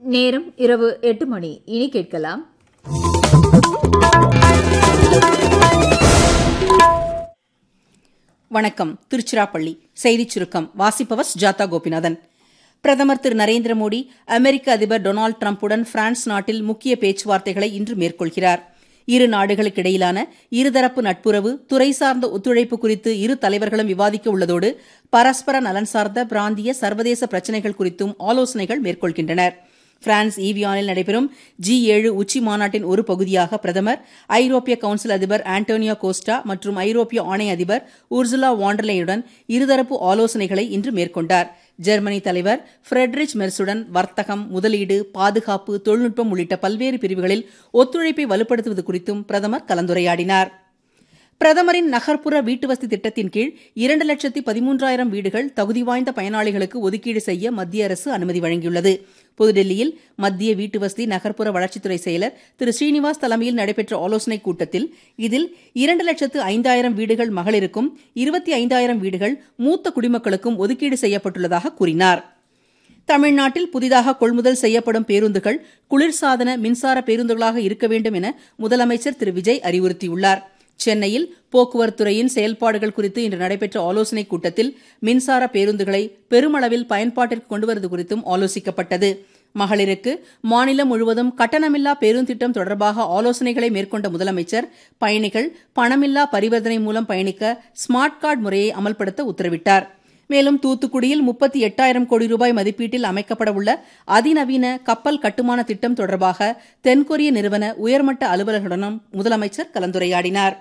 நேரம் இரவு எட்டு மணி இனி கேட்கலாம் வணக்கம் திருச்சிராப்பள்ளி செய்திச் சுருக்கம் வாசிப்பவர் சுஜாதா கோபிநாதன் பிரதமர் திரு நரேந்திர மோடி அமெரிக்க அதிபர் டொனால்டு டிரம்புடன் பிரான்ஸ் நாட்டில் முக்கிய பேச்சுவார்த்தைகளை இன்று மேற்கொள்கிறார் இரு நாடுகளுக்கிடையிலான இருதரப்பு நட்புறவு துறை சார்ந்த ஒத்துழைப்பு குறித்து இரு தலைவர்களும் விவாதிக்க உள்ளதோடு பரஸ்பர நலன் சார்ந்த பிராந்திய சர்வதேச பிரச்சினைகள் குறித்தும் ஆலோசனைகள் மேற்கொள்கின்றனர் பிரான்ஸ் ஈவியானில் நடைபெறும் ஜி ஏழு உச்சி மாநாட்டின் ஒரு பகுதியாக பிரதமர் ஐரோப்பிய கவுன்சில் அதிபர் ஆண்டோனியோ கோஸ்டா மற்றும் ஐரோப்பிய ஆணைய அதிபர் உர்சுலா வாண்டர்லேயுடன் இருதரப்பு ஆலோசனைகளை இன்று மேற்கொண்டார் ஜெர்மனி தலைவர் ஃபிரெட்ரிச் மெர்சுடன் வர்த்தகம் முதலீடு பாதுகாப்பு தொழில்நுட்பம் உள்ளிட்ட பல்வேறு பிரிவுகளில் ஒத்துழைப்பை வலுப்படுத்துவது குறித்தும் பிரதமர் கலந்துரையாடினார் பிரதமரின் நகர்ப்புற வீட்டுவசதி திட்டத்தின் கீழ் இரண்டு லட்சத்தி பதிமூன்றாயிரம் வீடுகள் தகுதி வாய்ந்த பயனாளிகளுக்கு ஒதுக்கீடு செய்ய மத்திய அரசு அனுமதி வழங்கியுள்ளது புதுடெல்லியில் மத்திய வீட்டுவசதி நகர்ப்புற வளர்ச்சித்துறை செயலர் திரு ஸ்ரீனிவாஸ் தலைமையில் நடைபெற்ற ஆலோசனைக் கூட்டத்தில் இதில் இரண்டு லட்சத்து ஐந்தாயிரம் வீடுகள் மகளிருக்கும் இருபத்தி ஐந்தாயிரம் வீடுகள் மூத்த குடிமக்களுக்கும் ஒதுக்கீடு செய்யப்பட்டுள்ளதாக கூறினார் தமிழ்நாட்டில் புதிதாக கொள்முதல் செய்யப்படும் பேருந்துகள் குளிர்சாதன மின்சார பேருந்துகளாக இருக்க வேண்டும் என முதலமைச்சர் திரு விஜய் அறிவுறுத்தியுள்ளார் சென்னையில் போக்குவரத்துறையின் செயல்பாடுகள் குறித்து இன்று நடைபெற்ற ஆலோசனைக் கூட்டத்தில் மின்சார பேருந்துகளை பெருமளவில் பயன்பாட்டிற்கு கொண்டுவருவது குறித்தும் ஆலோசிக்கப்பட்டது மகளிருக்கு மாநிலம் முழுவதும் கட்டணமில்லா பேருந்திட்டம் தொடர்பாக ஆலோசனைகளை மேற்கொண்ட முதலமைச்சர் பயணிகள் பணமில்லா பரிவர்த்தனை மூலம் பயணிக்க ஸ்மார்ட் கார்டு முறையை அமல்படுத்த உத்தரவிட்டார் மேலும் தூத்துக்குடியில் முப்பத்தி எட்டாயிரம் கோடி ரூபாய் மதிப்பீட்டில் அமைக்கப்பட உள்ள அதிநவீன கப்பல் கட்டுமான திட்டம் தொடர்பாக தென்கொரிய நிறுவன உயர்மட்ட அலுவலர்களுடனும் முதலமைச்சர் கலந்துரையாடினார்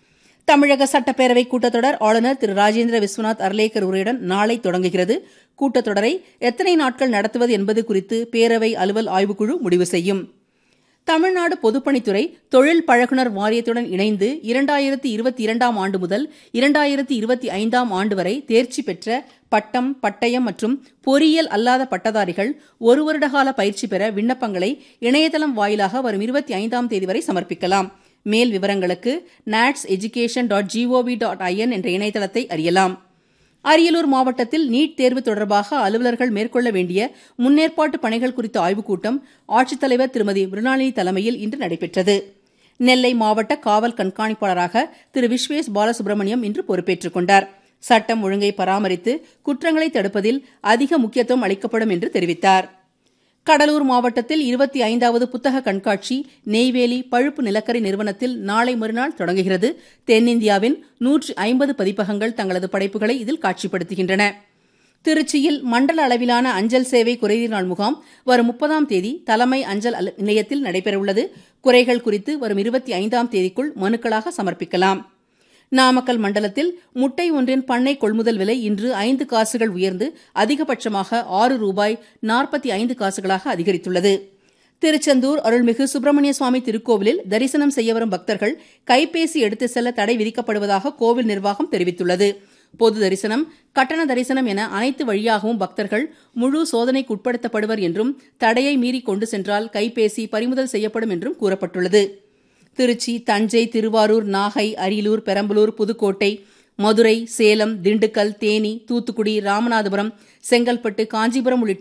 தமிழக சட்டப்பேரவை கூட்டத்தொடர் ஆளுநர் திரு ராஜேந்திர விஸ்வநாத் அர்லேக்கர் உரையுடன் நாளை தொடங்குகிறது கூட்டத்தொடரை எத்தனை நாட்கள் நடத்துவது என்பது குறித்து பேரவை அலுவல் ஆய்வுக்குழு முடிவு செய்யும் தமிழ்நாடு பொதுப்பணித்துறை தொழில் பழகுனர் வாரியத்துடன் இணைந்து இரண்டாயிரத்தி இருபத்தி இரண்டாம் ஆண்டு முதல் இரண்டாயிரத்தி இருபத்தி ஐந்தாம் ஆண்டு வரை தேர்ச்சி பெற்ற பட்டம் பட்டயம் மற்றும் பொறியியல் அல்லாத பட்டதாரிகள் ஒரு வருடகால பயிற்சி பெற விண்ணப்பங்களை இணையதளம் வாயிலாக வரும் இருபத்தி ஐந்தாம் தேதி வரை சமர்ப்பிக்கலாம் மேல் விவரங்களுக்கு NATS education dot gov dot in என்ற இணையதளத்தை அறியலாம் அரியலூர் மாவட்டத்தில் நீட் தேர்வு தொடர்பாக அலுவலர்கள் மேற்கொள்ள வேண்டிய முன்னேற்பாட்டு பணிகள் குறித்த ஆய்வுக் கூட்டம் ஆட்சித்தலைவர் திருமதி மிருணாளினி தலைமையில் இன்று நடைபெற்றது நெல்லை மாவட்ட காவல் கண்காணிப்பாளராக திரு விஸ்வேஷ் பாலசுப்ரமணியம் இன்று பொறுப்பேற்றுக் கொண்டார் சட்டம் ஒழுங்கை பராமரித்து குற்றங்களை தடுப்பதில் அதிக முக்கியத்துவம் அளிக்கப்படும் என்று தெரிவித்தார் கடலூர் மாவட்டத்தில் இருபத்தி ஐந்தாவது புத்தக கண்காட்சி நெய்வேலி பழுப்பு நிலக்கரி நிறுவனத்தில் நாளை மறுநாள் தொடங்குகிறது தென்னிந்தியாவின் நூற்றி ஐம்பது பதிப்பகங்கள் தங்களது படைப்புகளை இதில் காட்சிப்படுத்துகின்றன திருச்சியில் மண்டல அளவிலான அஞ்சல் சேவை குறைதீர் நாள் முகாம் வரும் முப்பதாம் தேதி தலைமை அஞ்சல் நிலையத்தில் நடைபெறவுள்ளது குறைகள் குறித்து வரும் இருபத்தி ஐந்தாம் தேதிக்குள் மனுக்களாக சமர்ப்பிக்கலாம் நாமக்கல் மண்டலத்தில் முட்டை ஒன்றின் பண்ணை கொள்முதல் விலை இன்று ஐந்து காசுகள் உயர்ந்து அதிகபட்சமாக ஆறு ரூபாய் நாற்பத்தி ஐந்து காசுகளாக அதிகரித்துள்ளது திருச்செந்தூர் அருள்மிகு சுப்பிரமணிய சுவாமி திருக்கோவிலில் தரிசனம் செய்ய வரும் பக்தர்கள் கைபேசி எடுத்து செல்ல தடை விதிக்கப்படுவதாக கோவில் நிர்வாகம் தெரிவித்துள்ளது பொது தரிசனம் கட்டண தரிசனம் என அனைத்து வழியாகவும் பக்தர்கள் முழு சோதனைக்கு உட்படுத்தப்படுவர் என்றும் தடையை மீறி கொண்டு சென்றால் கைபேசி பறிமுதல் செய்யப்படும் என்றும் கூறப்பட்டுள்ளது திருச்சி தஞ்சை திருவாரூர் நாகை அரியலூர் பெரம்பலூர் புதுக்கோட்டை மதுரை சேலம் திண்டுக்கல் தேனி தூத்துக்குடி ராமநாதபுரம் செங்கல்பட்டு காஞ்சிபுரம் உள்ளிட்ட